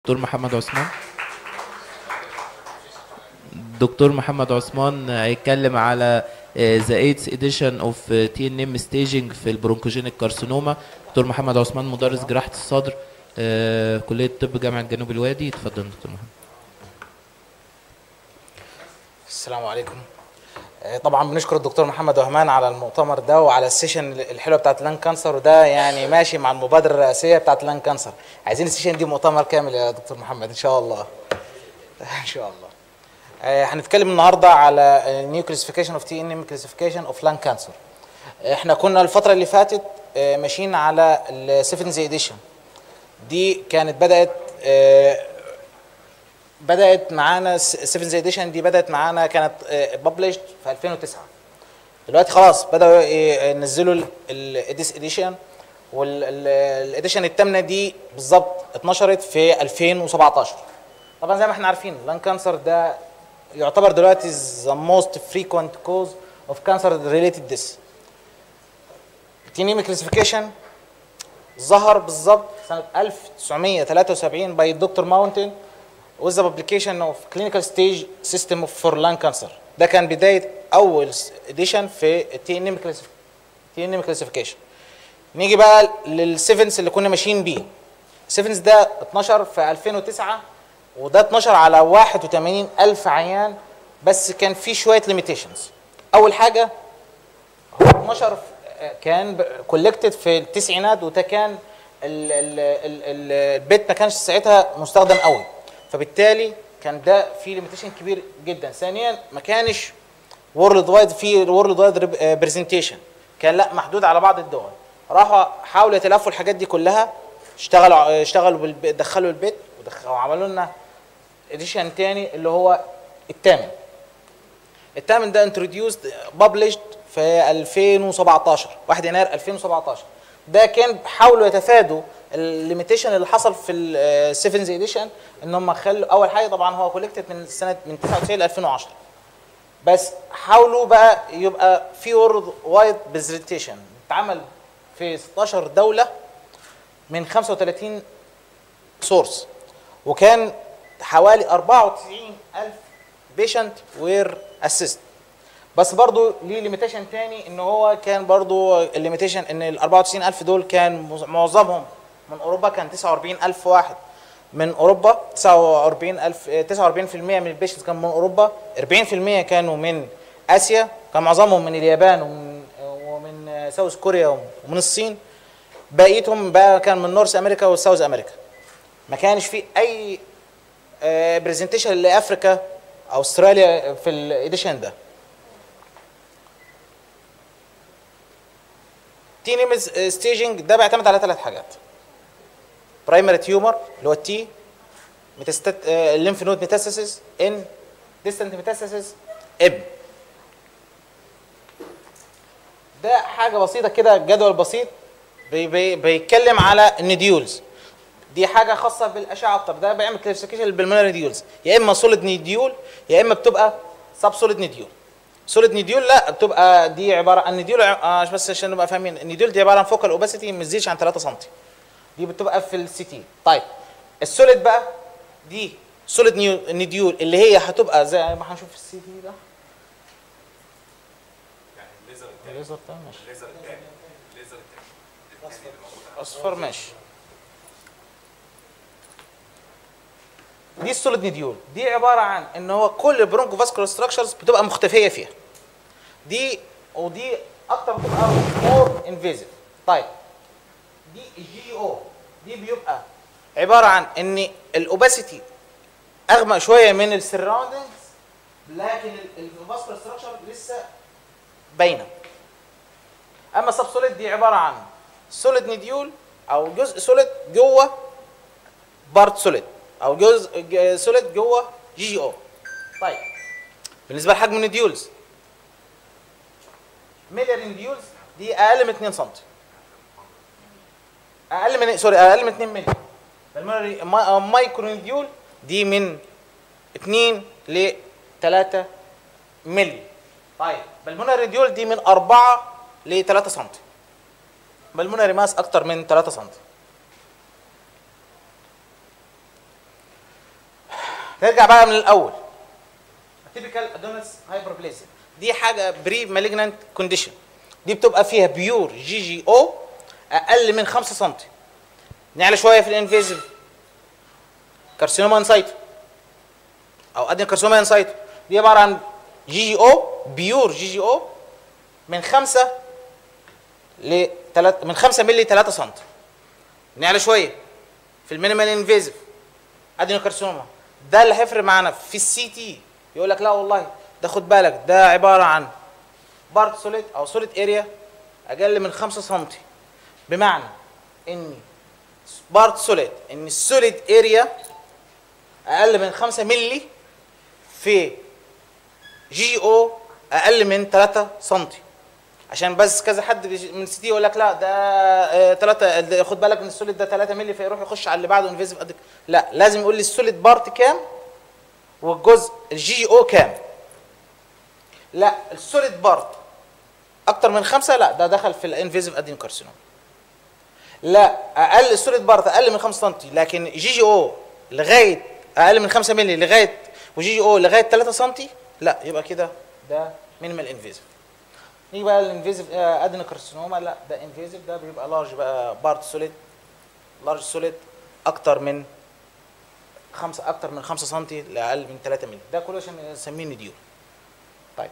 دكتور محمد عثمان دكتور محمد عثمان هيتكلم على ذا ايتس اديشن اوف تي ان ام ستيجنج في البرونكوجينيك كارسينوما دكتور محمد عثمان مدرس جراحه الصدر آه، كليه طب جامعه جنوب الوادي اتفضل دكتور محمد السلام عليكم آه، طبعا بنشكر الدكتور محمد وهمان على المؤتمر ده وعلى السيشن الحلوه بتاعت لان كانسر وده يعني ماشي مع المبادره الرئاسيه بتاعت لان كانسر عايزين السيشن دي مؤتمر كامل يا دكتور محمد ان شاء الله ان شاء الله آه، هنتكلم النهارده على نيو كلاسيفيكيشن اوف تي ان ام كلاسيفيكيشن اوف لان كانسر احنا كنا الفتره اللي فاتت آه، ماشيين على السيفنز اديشن دي كانت بدات آه، بدات معانا 7 اديشن دي بدات معانا كانت ببلشد في 2009 دلوقتي خلاص بداوا ينزلوا الاديس اديشن والاديشن الثامنه دي بالظبط اتنشرت في 2017 طبعا زي ما احنا عارفين لان كانسر ده يعتبر دلوقتي ذا موست فريكوينت كوز اوف كانسر ريليتد ديس تينيمي كلاسيفيكيشن ظهر بالظبط سنه 1973 باي الدكتور ماونتن with the publication of clinical stage system for lung cancer ده كان بدايه اول اديشن في التي ان ام تي ان ام كلاسيفيكيشن نيجي بقى للسيفنس اللي كنا ماشيين بيه السيفنس ده اتنشر في 2009 وده اتنشر على 81 الف عيان بس كان في شويه ليميتيشنز اول حاجه هو اتنشر في- كان كولكتد في التسعينات وده كان ال- ال- ال- ال- البيت ما كانش ساعتها مستخدم قوي فبالتالي كان ده في ليميتيشن كبير جدا ثانيا ما كانش وورلد وايد في وورلد وايد برزنتيشن كان لا محدود على بعض الدول راحوا حاولوا يتلافوا الحاجات دي كلها اشتغلوا اشتغلوا بالب- دخلوا البيت ودخ- وعملوا لنا اديشن تاني اللي هو الثامن الثامن ده انتروديوسد ببلشد في 2017 1 يناير 2017 ده كان حاولوا يتفادوا الليميتيشن اللي حصل في السيفنز اديشن ان هم خلوا اول حاجه طبعا هو كولكتد من سنه من 99 ل 2010 بس حاولوا بقى يبقى في وورد وايد برزنتيشن اتعمل في 16 دوله من 35 سورس وكان حوالي 94 ألف بيشنت وير اسيست بس برضو ليه ليميتيشن تاني ان هو كان برضو الليميتيشن ان ال 94 ألف دول كان معظمهم من اوروبا كان 49 ألف واحد من اوروبا 49 ألف 49% من البيشنت كان من اوروبا 40% كانوا من اسيا كان معظمهم من اليابان ومن ومن ساوث كوريا ومن الصين بقيتهم بقى كان من نورث امريكا وساوث امريكا ما كانش في اي برزنتيشن لافريكا او استراليا في الاديشن ده تي نيمز ستيجنج ده بيعتمد على ثلاث حاجات برايمري تيومر اللي هو التي ميتاستات الليمف نود ميتاستاسيس ان ديستنت ميتاستاسيس اب ده حاجه بسيطه كده جدول بسيط بي بي بيتكلم على النديولز دي حاجه خاصه بالاشعه طب ده بيعمل كلاسيفيكيشن للبلمونري نديولز يا اما سوليد نديول يا اما بتبقى سب سوليد نديول سوليد نديول لا بتبقى دي عباره عن نديول آه بس عشان نبقى فاهمين النديول دي عباره عن فوكال اوباسيتي ما تزيدش عن 3 سم دي بتبقى في السي تي طيب السوليد بقى دي سوليد نديول اللي هي هتبقى زي ما هنشوف في السي تي ده الليزر بتاعه ماشي اصفر ماشي دي السوليد نديول دي عباره عن ان هو كل البرونكو فاسكولار ستراكشرز بتبقى مختفيه فيها دي ودي اكتر بتبقى مور انفيزيف طيب دي الجي او دي بيبقى عباره عن ان الاوباسيتي اغمق شويه من السراوندنجز لكن الفاسكولار ستراكشر لسه باينه اما سب سوليد دي عباره عن سوليد نديول او جزء سوليد جوه بارت سوليد او جزء ج- سوليد جوه جي جي او طيب بالنسبه لحجم النديولز ميلر نديولز دي اقل من 2 سم اقل من سوري اقل من 2 مللي بالمونري ما- مايكرو نديول دي من 2 ل 3 مللي طيب بالمونري نديول دي من 4 ل 3 سم بالمونري ماس اكتر من 3 سم نرجع بقى من الاول تيبيكال ادونس هايبربليزيا دي حاجه بري مالجنانت كونديشن دي بتبقى فيها بيور جي جي او اقل من 5 سم نعلى شويه في الانفيزيف كارسينوما انسايتو او ادنى كارسينوما انسايتو دي عباره عن جي جي او بيور جي جي او من 5 ل 3 من 5 مللي 3 سم نعلى شويه في المينيمال انفيزيف ادينوكارسينوما ده اللي هيفرق معانا في السي تي يقول لك لا والله ده خد بالك ده عباره عن بارت سوليد او سوليد اريا اقل من 5 سم بمعنى ان بارت سوليد ان السوليد اريا اقل من 5 مللي في جي او اقل من 3 سم عشان بس كذا حد بيجي- من سي تي يقول لك لا ده 3 خد بالك ان السوليد ده 3 مللي فيروح يخش على اللي بعده انفيزيف قد لا لازم يقول لي السوليد بارت كام والجزء الجي جي او كام لا السوليد بارت اكتر من خمسة لا ده دخل في الانفيزيف ادين كارسينوم لا اقل السوليد بارت اقل من 5 سم لكن جي جي او لغايه اقل من 5 مللي لغايه وجي جي او لغايه 3 سم لا يبقى كده ده مينيمال انفيزيف نيجي بقى الانفيزيف ادينو كارسينوما لا ده انفيزيف ده بيبقى لارج بقى بارت سوليد لارج سوليد اكتر من خمسة اكتر من 5 سم لاقل من 3 مللي ده كله عشان نسميه نديول طيب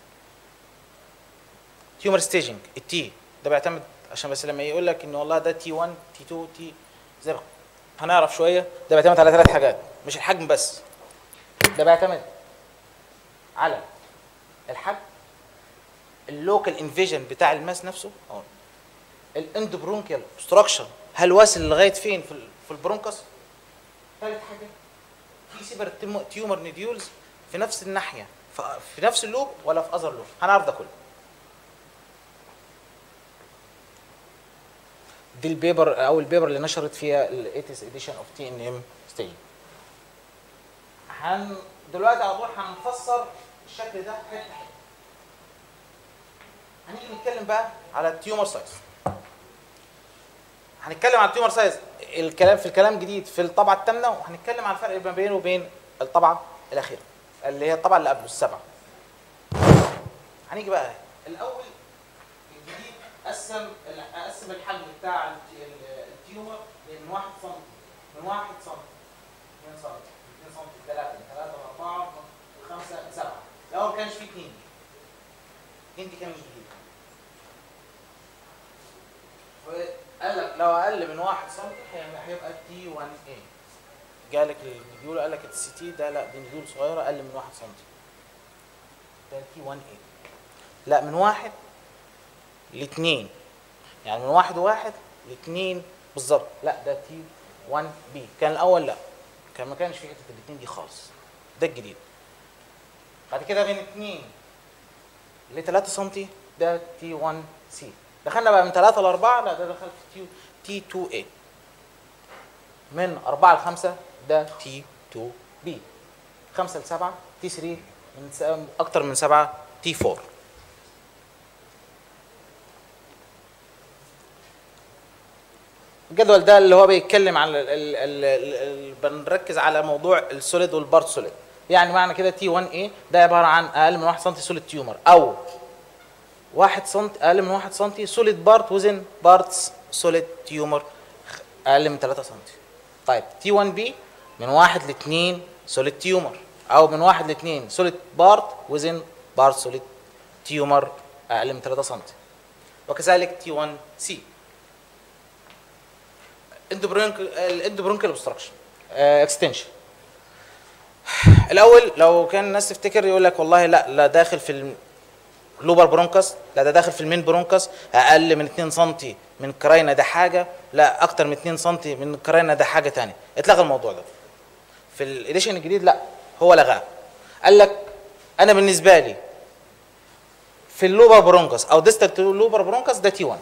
تيومر ستيجنج التي ده بيعتمد عشان بس لما يقول لك ان والله ده تي 1 تي 2 تي زي ما هنعرف شويه ده بيعتمد على ثلاث حاجات مش الحجم بس ده بيعتمد على الحجم اللوكال انفيجن بتاع الماس نفسه اه الاندوبرونكيال اوبستراكشن هل واصل لغايه فين في ال- في البرونكس ثالث حاجه في سيبر تيمو- تيومر نيديولز في نفس الناحيه ف- في نفس اللوب ولا في اذر لوب هنعرف ده كله دي البيبر او البيبر اللي نشرت فيها الايتس اديشن اوف تي ان ام ستيج هن دلوقتي على طول هنفسر الشكل ده حته حته هنيجي نتكلم بقى على التيومر سايز هنتكلم على التيومر سايز الكلام في الكلام جديد في الطبعه الثامنه وهنتكلم على الفرق ما بينه وبين الطبعه الاخيره اللي هي الطبعه اللي قبله السبعه هنيجي بقى الاول الجديد قسم قسم الحجم بتاع الت- ال- التيومر من 1 سم من 1 سم 2 سم 2 سم 3 3 4 5 7 الاول ما كانش فيه 2 2 دي كانت جديده وقال لك لو اقل من 1 سم هي- هيبقى تي 1 a جالك النيديول قال لك السي تي ده لا دي نيديول صغيره اقل من 1 سم ده تي 1 a لا من واحد لاثنين يعني من واحد وواحد لاثنين بالظبط لا ده تي 1 بي كان الاول لا كان ما كانش في حته الاثنين دي خالص ده الجديد بعد كده من 2 ل 3 سم ده تي 1 سي دخلنا بقى من 3 ل 4 لا ده دخل في تي تي 2 a من 4 ل 5 ده تي 2 بي 5 ل 7 تي 3 من س- اكتر من 7 تي 4 الجدول ده اللي هو بيتكلم عن ال ال ال ال ال بنركز على موضوع السوليد والبارت سوليد يعني معنى كده تي 1 a ده عباره عن اقل من 1 سم سوليد تيومر او 1 سم اقل من 1 سم سوليد بارت وزن بارتس سوليد تيومر اقل من 3 سم طيب تي 1 بي من 1 ل 2 سوليد تيومر او من 1 ل 2 سوليد بارت وزن بارت سوليد تيومر اقل من 3 سم وكذلك تي 1 سي الاندوبرونكال اوبستراكشن اكستنشن الاول لو كان الناس تفتكر يقول لك والله لا لا داخل في اللوبر برونكس لا ده داخل في المين برونكس اقل من 2 سم من كراينا ده حاجه لا اكتر من 2 سم من كراينا ده حاجه ثانيه اتلغى الموضوع ده في الاديشن الجديد لا هو لغاه قال لك انا بالنسبه لي في اللوبر برونكس او ديستال لوبر برونكس ده تي 1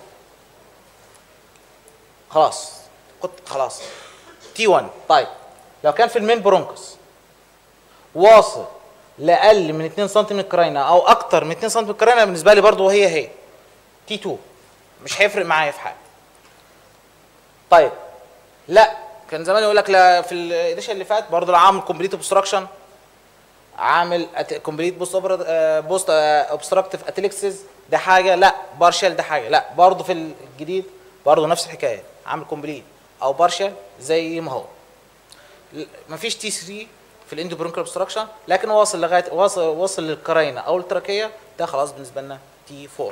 خلاص كنت خلاص تي 1 طيب لو كان في المين برونكس واصل لاقل من 2 سم من الكراينا او اكتر من 2 سم من الكراينا بالنسبه لي برضو هي هي تي 2 مش هيفرق معايا في حاجه طيب لا كان زمان يقول لك لا في الاديشن اللي فات برضه لا عامل كومبليت اوبستراكشن عامل كومبليت بوست بوست اوبستراكتيف اتليكسز ده حاجه لا بارشال ده حاجه لا برضه في الجديد برضه نفس الحكايه عامل كومبليت او بارشال زي ما هو ل- مفيش تي 3 في الاندو برونكال اوبستراكشن لكن واصل لغايه واصل واصل للقرينه او التراكيه ده خلاص بالنسبه لنا تي 4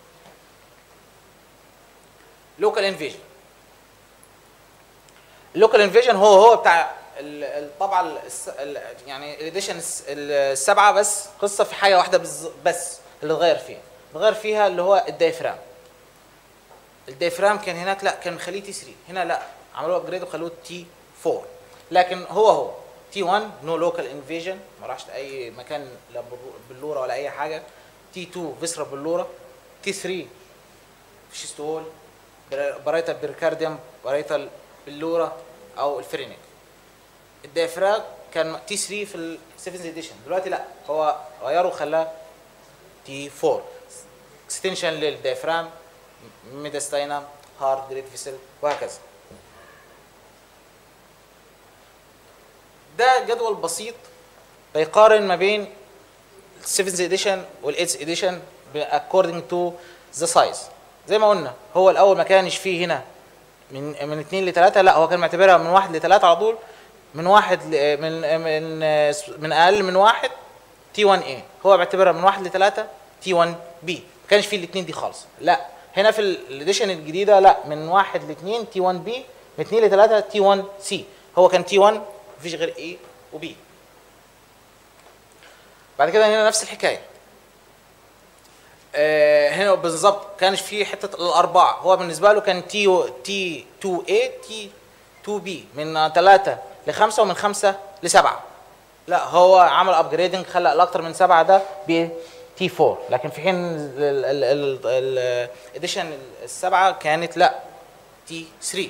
لوكال انفيجن اللوكال انفيجن هو هو بتاع ال- الطبعه الس- ال- يعني الاديشن الس- السبعه بس قصه في حاجه واحده بز- بس اللي اتغير فيها اتغير فيها اللي هو الدايفرام الدايفرام كان هناك لا كان مخليه تي 3 هنا لا عملوه ابجريد وخلوه تي 4 لكن هو هو تي 1 نو لوكال انفيجن ما راحش اي مكان لا بلو- بلوره ولا اي حاجه تي 2 فيسرا بلوره تي 3 فيشستول برايتال بيركارديوم برايتال بلوره او الفرينيك الديافراج كان تي 3 في ال 7 اديشن دلوقتي لا هو غيره وخلاه تي 4 اكستنشن للديافرام ميدستاينم هارد جريد فيسل وهكذا ده جدول بسيط بيقارن ما بين 7 اديشن وال 8 اديشن according to the size زي ما قلنا هو الاول ما كانش فيه هنا من من 2 ل 3 لا هو كان معتبرها من 1 ل 3 على طول من واحد ل- من من من اقل من واحد تي 1 اي هو بيعتبرها من 1 ل 3 تي 1 بي ما كانش فيه الاثنين دي خالص لا هنا في الاديشن الجديده لا من 1 ل 2 تي 1 بي من 2 ل 3 تي 1 سي هو كان تي 1 مفيش غير اي وبي بعد كده هنا نفس الحكايه آه، هنا بالظبط كانش في حته الاربعه هو بالنسبه له كان تي تي 2 اي تي 2 بي من 3 ل 5 ومن 5 ل 7 لا هو عمل ابجريدنج خلى الاكتر من 7 ده ب تي 4 لكن في حين الاديشن السبعه كانت لا تي 3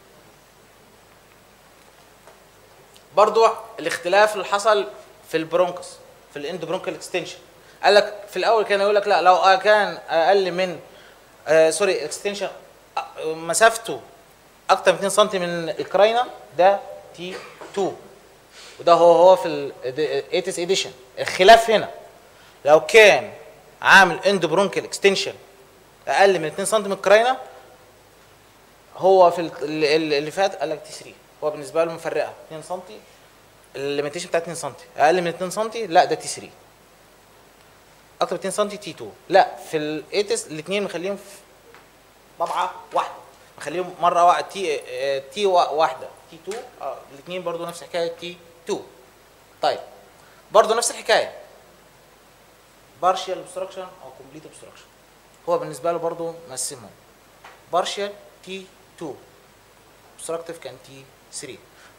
برضو الاختلاف اللي حصل في البرونكس في الاند برونكال اكستنشن قال لك في الاول كان يقول لك لا لو كان اقل من آه سوري اكستنشن مسافته اكتر من 2 سم من الكراينه ده تي 2 وده هو هو في الايتس اديشن الخلاف هنا لو كان عامل اند برونكال اكستنشن اقل من 2 سم من الكراينه هو في ال- ال- اللي فات قال لك تي 3 هو بالنسبه له مفرقه 2 سم الليميتيشن بتاع 2 سم اقل من 2 سم لا ده تي 3 اكتر من 2 سم تي 2 لا في الايتس الاثنين مخليهم في طبعه واحده مخليهم مره واحده تي آه، تي وا- واحده تي 2 اه الاثنين برضو نفس الحكايه تي 2 طيب برضو نفس الحكايه بارشال اوبستراكشن او كومبليت اوبستراكشن هو بالنسبه له برضو مقسمهم بارشال تي 2 اوبستراكتيف كان تي 3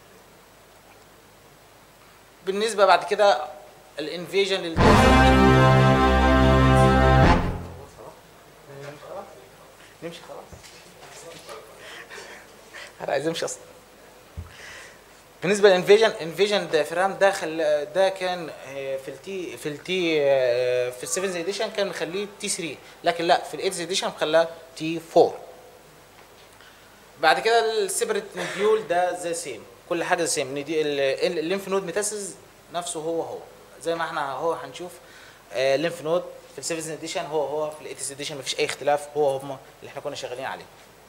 بالنسبه بعد كده الانفيجن لل نمشي خلاص انا عايز امشي اصلا بالنسبه للانفيجن انفيجن ديافرام ده خل... ده كان آه، في التي في التي آه، في السيفنز اديشن كان مخليه تي 3 لكن لا في الايدز اديشن خلاه تي 4 بعد كده السيبريت نديول ده زي سيم كل حاجه زي سيم ندي- ال- الليمف نود ميتاسيس نفسه هو هو زي ما احنا هو هنشوف آه، الليمف نود في السيفنز اديشن هو هو في الايتس اديشن مفيش اي اختلاف هو هم اللي احنا كنا شغالين عليه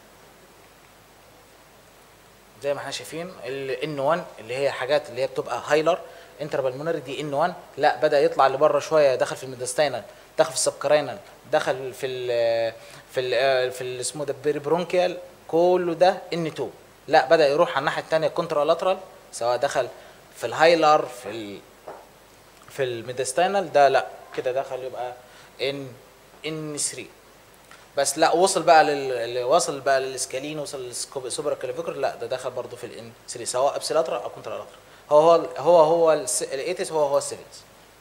زي ما احنا شايفين الان 1 اللي هي حاجات اللي هي بتبقى هايلر انتربالمونري دي ان 1 لا بدا يطلع لبره شويه دخل في الميدستاينال دخل في السبكراينال دخل في ال في ال في ال- اسمه ده برونكيال كله ده ان 2 لا بدا يروح على الناحيه الثانيه كونترا لاترال سواء دخل في الهايلر في ال في الميدستاينال ده لا كده دخل يبقى ان ان 3 بس لا وصل بقى لل وصل بقى للسكالين وصل للسوبر كلافيكر لا ده دخل برضه في الان 3 سواء ابسيلاترا او كونترا لاترا هو هو هو هو الايتس هو هو السيفنز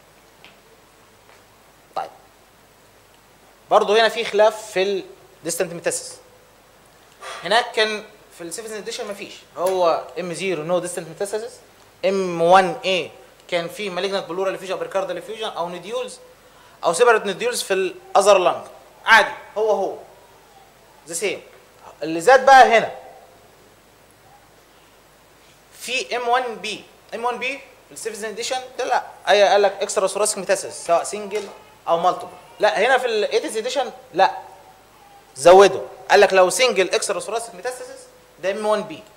طيب برضه هنا في خلاف في الديستنت ميتاسيس هناك كان في السيفنز اديشن مفيش هو ام 0 نو ديستنت ميتاسيس ام 1 اي كان في مالجنت بلورال ليفيجن او بريكاردال ليفيجن او نديولز او سيبريت نديولز في الاذر لانج عادي هو هو ذا سيم اللي زاد بقى هنا في ام 1 بي ام 1 بي في السيفزن اديشن ده لا اي قال لك اكسترا ثوراسيك ميتاسيس سواء سنجل او مالتيبل لا هنا في الايتس اديشن لا زودوا قال لك لو سنجل اكسترا ثوراسيك ميتاسيس ده ام 1 بي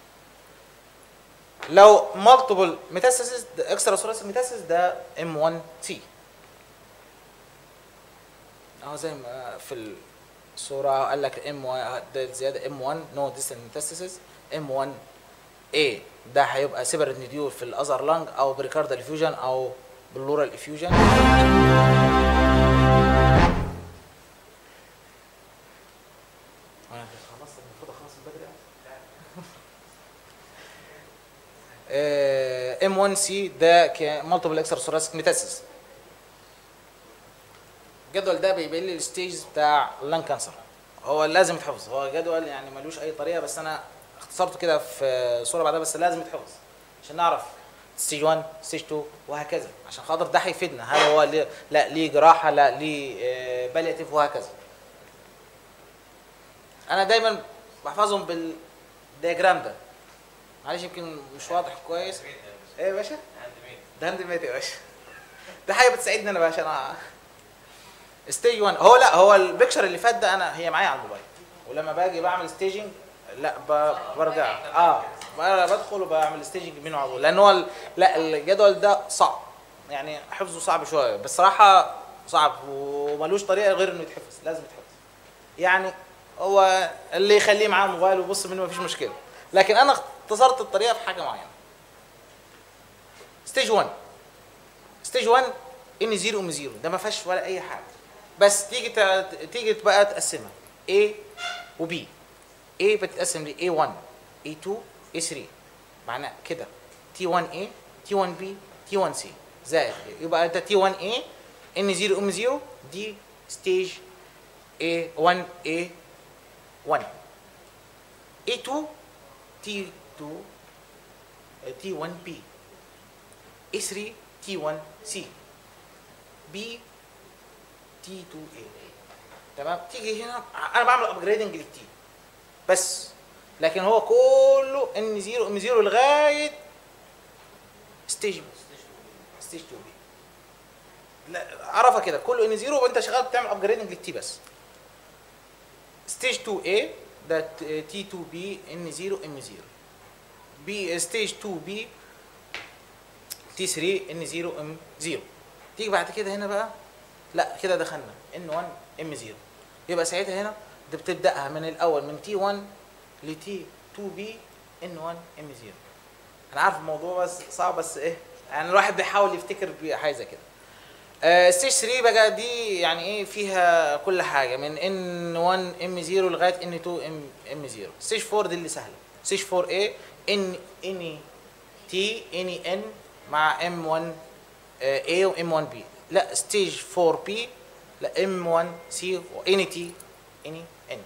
لو مالتيبل ميتاسيس اكسترا ثوراسيك ميتاسيس ده ام 1 سي اهو زي ما في الصوره قال لك ام 1 ده زياده ام 1 نو ديستنت ميتاسيس ام 1 A ده هيبقى سيبرت نديول في الاذر لانج او بريكاردال افيوجن او بلورال افيوجن ام 1 سي ده مالتيبل اكسترا ثوراسيك ميتاسيس الجدول ده بيبين لي الستيجز بتاع اللان كانسر هو لازم يتحفظ هو جدول يعني ملوش اي طريقه بس انا اختصرته كده في صوره بعدها بس لازم يتحفظ عشان نعرف ستيج 1 ستيج 2 وهكذا عشان خاطر ده هيفيدنا هل هو ليه لا ليه جراحه لا ليه بالياتيف وهكذا انا دايما بحفظهم بالدياجرام ده معلش يمكن مش واضح كويس ايه يا باشا ده هاند ميد يا باشا ده حاجه بتساعدني انا باشا انا ستيج 1 هو لا هو البيكشر اللي فات ده انا هي معايا على الموبايل ولما باجي بعمل ستيجنج لا ب- برجع اه ب- بدخل وبعمل ستيجنج منه على طول لان هو ال- لا الجدول ده صعب يعني حفظه صعب شويه بس صراحه صعب وملوش طريقه غير انه يتحفظ لازم يتحفظ يعني هو اللي يخليه معاه موبايل ويبص منه مفيش مشكله لكن انا اختصرت الطريقه في حاجه معينه ستيج 1 ستيج 1 ان 0 ام 0 ده ما فيهاش ولا اي حاجه بس تيجي تع- تيجي بقى تقسمها A و B A بتتقسم ل A1 A2 A3 معناه كده T1A T1B T1C زائد يبقى ده T1A N 0 ام 0 دي ستيج A1 A1 A2 T2 T1B A3 T1C B تي 2 a تمام تيجي هنا انا بعمل ابجريدنج للتي بس لكن هو كله ان 0 ام 0 لغايه ستيج ستيج 2 بي لا عرفها كده كله ان 0 وانت شغال بتعمل ابجريدنج للتي بس ستيج 2 a ده تي 2 بي ان 0 ام 0 بي ستيج 2 بي تي 3 ان 0 ام 0 تيجي بعد كده هنا بقى لا كده دخلنا ان 1 ام 0 يبقى ساعتها هنا دي بتبداها من الاول من تي 1 لتي 2 بي ان 1 ام 0 انا عارف الموضوع بس صعب بس ايه يعني الواحد بيحاول يفتكر بحاجه زي كده آه ستيج 3 بقى دي يعني ايه فيها كل حاجه من ان 1 ام 0 لغايه ان 2 ام ام 0 ستيج 4 دي اللي سهله ستيج 4 ايه ان اني تي اني ان مع ام 1 اي وام 1 بي لا ستيج 4 بي لا ام 1 سي واني تي اني ان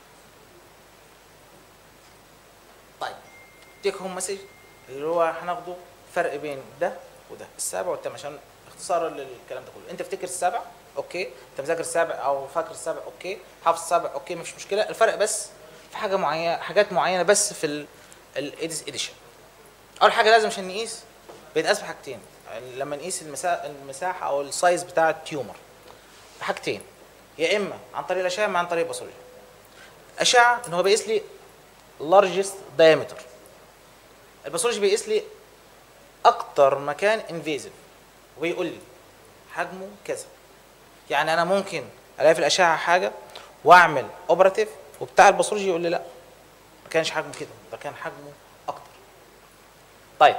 طيب تيك هوم مسج اللي هو هناخده فرق بين ده وده السابع والثامن عشان اختصارا للكلام ده كله انت افتكر السابع اوكي انت مذاكر السابع او فاكر السابع اوكي حافظ السابع اوكي مفيش مشكله الفرق بس في حاجه معينه حاجات معينه بس في الايديس اديشن اول حاجه لازم عشان نقيس بيتقاس بحاجتين لما نقيس المساحه المساحه او السايز بتاع التيومر حاجتين يا اما عن طريق الاشعه اما عن طريق الباثولوجي اشعه ان هو بيقيس لي لارجست دايمتر الباثولوجي بيقيس لي اكتر مكان انفيزيف ويقول لي حجمه كذا يعني انا ممكن الاقي في الاشعه حاجه واعمل اوبراتيف وبتاع الباثولوجي يقول لي لا ما كانش حجمه كده ده كان حجمه اكتر طيب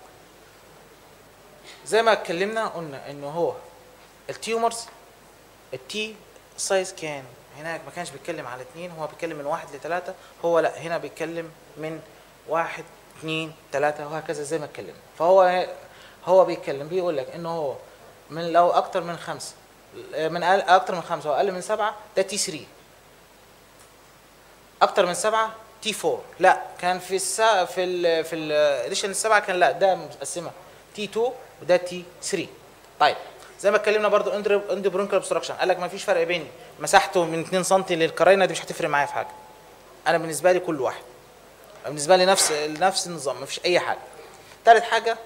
زي ما اتكلمنا قلنا ان هو التيومرز التي سايز كان هناك ما كانش بيتكلم على اثنين هو بيتكلم من واحد لثلاثة هو لا هنا بيتكلم من واحد اثنين ثلاثة وهكذا زي ما اتكلمنا فهو هو بيتكلم بيقول لك انه هو من لو اكتر من خمسة من أقل اكتر من خمسة واقل من سبعة ده تي 3 اكتر من سبعة تي 4 لا كان في السا في ال في الاديشن السبعة كان لا ده متقسمة تي 2 وده تي 3 طيب زي ما اتكلمنا برضو اندو برونكال obstruction قال لك ما فيش فرق بين مساحته من 2 سم للكراينه دي مش هتفرق معايا في حاجه انا بالنسبه لي كل واحد بالنسبه لي نفس نفس النظام مفيش اي حاجه ثالث حاجه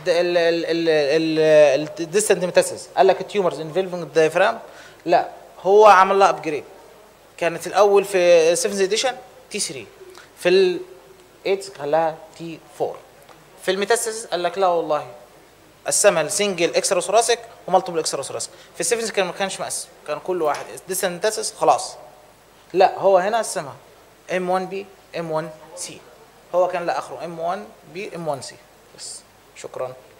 الديستنت ميتاسيس قال لك التيومرز انفولفنج الدايفرام لا هو عمل لها ابجريد كانت الاول في 7 اديشن تي 3 في ال 8 خلاها تي 4 في الميتاسيس قال لك لا والله قسمها لسنجل اكسترا ثوراسيك ومالتيبل اكسترا ثوراسيك في السيفنز كان ما كانش مقسم كان كل واحد ديستنت ميتاسيس خلاص لا هو هنا قسمها ام 1 بي ام 1 سي هو كان لا اخره ام 1 بي ام 1 سي بس شكرا